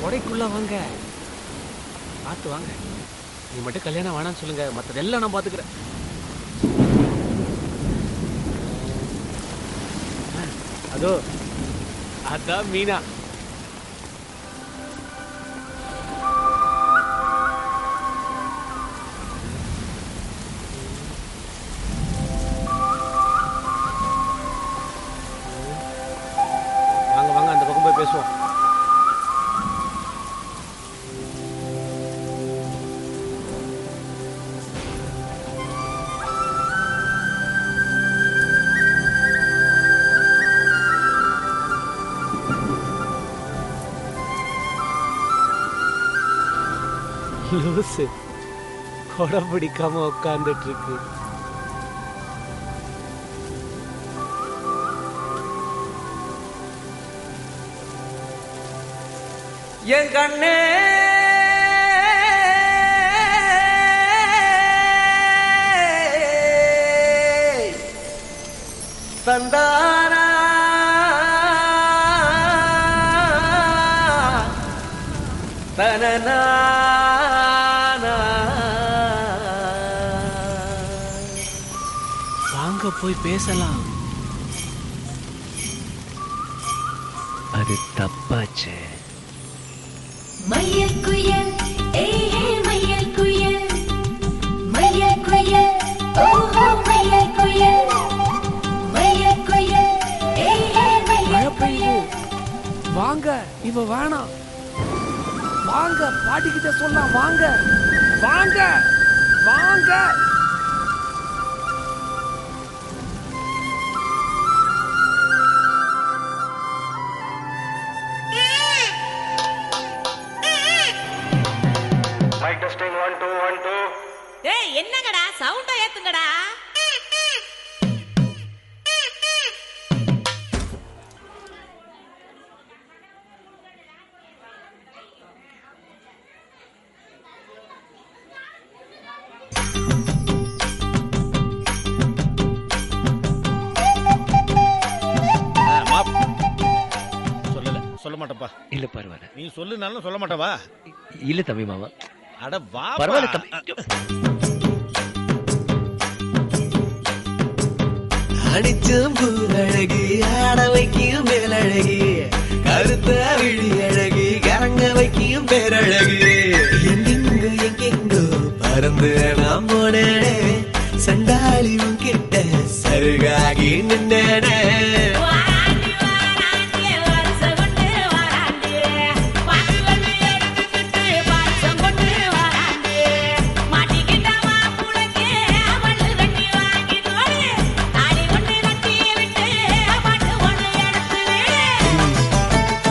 கொடைக்குள்ள வாங்க பார்த்து வாங்க நீ மட்டும் கல்யாணம் வேணாம்னு சொல்லுங்க மற்றதெல்லாம் நான் பார்த்துக்கிறேன் அதோ அதான் மீனா வாங்க வாங்க அந்த பக்கம் போய் பேசுவோம் லூசு கொடை பிடிக்காம உட்காந்துட்டு இருக்கு என் கண்ணே தந்தானா தனநானா வாங்க போய் பேசலாம் அது தப்பாச்சே மயில் குயில் ஏஹே மயில் குயில் மயில் குயில் ஓஹோ மயில் குயில் மயில் குயில் ஏஹே மழை மயில் பெய்யுது குயில் வாங்க இவ வேணாம் வாங்க பாட்டிக்கிட்ட சொல்லலாம் வாங்க வாங்க வாங்க mike testing one two one two ஏய் என்னங்கடா சவுண்ட ஏத்துங்கடா சொல்லல சொல்ல மாட்டப்பா இல்ல பரவாயில்ல நீ சொல்லுனாலும் சொல்ல மாட்டவா இல்ல தம்பி மாமா அட வா பரவாயில்ல தம்பி அடிச்சும் பூரழகி ஆட வைக்கும் மேலழகி கருத்த விழி அழகி கரங்க வைக்கும் பேரழகி எங்கெங்கோ எங்கெங்கோ பறந்து நாம் போனேனே சண்டாளி உன்கிட்ட சருகாகி நின்னேனே வாராண்டி வாராண்டி வருஷம் கொண்டு வாராண்டி பாட்டு வந்து எடுத்துக்கிட்டு பாசம் கொண்டு வாராண்டி மாட்டிக்கிட்ட மாப்புளைக்கு மண்ணு கட்டி வாங்கி போடு தாலி ஒண்ணு கட்டி விட்டு பாட்டு ஒண்ணு எடுத்து விடு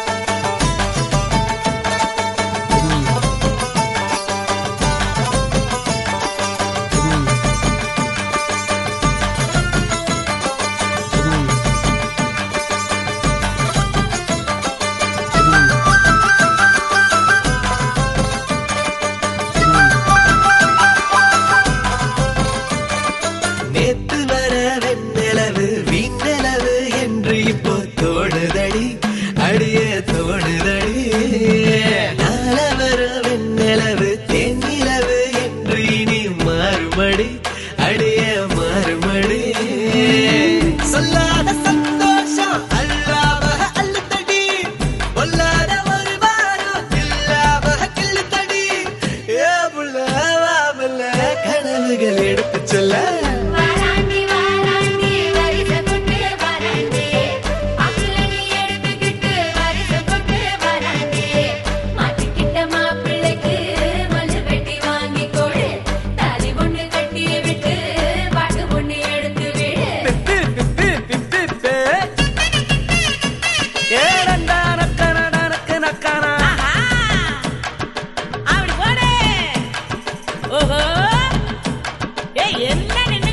நேத்து வர வெண்ணிலவு வீண்ணிலவு என்று இப்போ தோணுதடி அடிய தோணுதடி நாள வர வெண்ணிலவு தென்னிலவு என்று இனி மாறுமடி அடிய மாறுமடி சொல்லாத சந்தோஷம் அல்லாம அல்லத்தடி பொல்லாத ஒரு வாரம் இல்லாம கிள்ளுத்தடி ஏ புள்ள வாமல்ல கனவுகள் எடுத்து சொல்ல வாராண்டி வாராண்டி வருஷம் கொண்டு வாராண்டி அப்புலனி எடுத்துக்கிட்டு வருஷம் கொண்டு வாராண்டி மாட்டிக்கிட்ட மாப்பிள்ளைக்கு மல்லு வெட்டி வாங்கி கொடு தாலி ஒண்ணு கட்டி விட்டு பாட்டு ஒண்ணு எடுத்து விடு ஆஹா அப்படி போடு ஓஹோ ஏய் என்ன நின்னு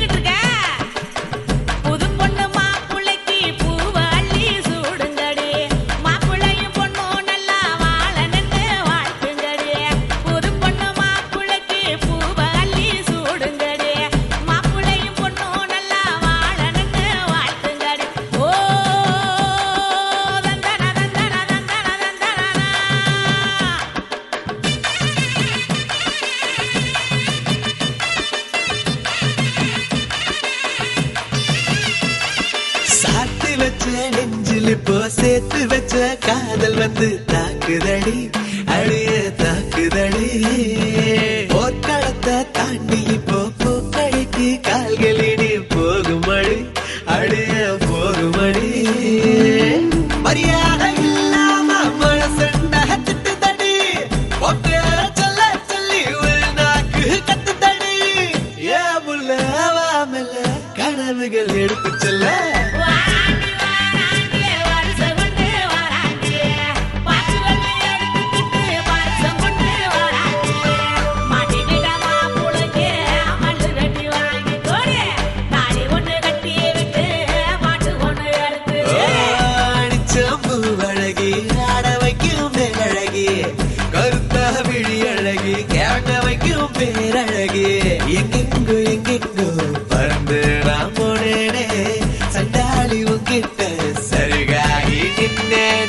நெஞ்சில் இப்போ சேர்த்து வச்ச காதல் வந்து தாக்குதடி அழிய தாக்குதடி போர்க்களத்தை தாண்டி இப்போ பூக்கடைக்கு கால்களிடி போகுமடி அழிய போகுமடி மரியாதை இல்லாம மனசுண்ட திட்டுதடி ஒப்பே சொல்ல சொல்லி ஒரு நாக்கு கத்துதடி ஏ முல்ல வாமல கனவுகள் எடுத்து செல்ல வாராண்டி வாராண்டி வருஷம் கொண்டு வாராண்டி பாட்டு வந்து எடுத்துக்கிட்டு வருஷம் கொண்டு வாராண்டி மாட்டிக்கிட்ட மாப்பிளைக்கு மல்லு கட்டி வாங்கி கொடு தாலி ஒண்ணு கட்டி விட்டு பாட்டு ஒண்ணு எடுத்து அடிச்சம்பு அழகி ஆட வைக்கும் பேரழகி கருத்த விழி அழகி கேட்ட வைக்கும் பேரழகி எங்கெங்கோ எங்கெங்கோ பறந்து நான் போனேனே சண்டாளி உங்கிட்ட சருகாகி நின்னேனே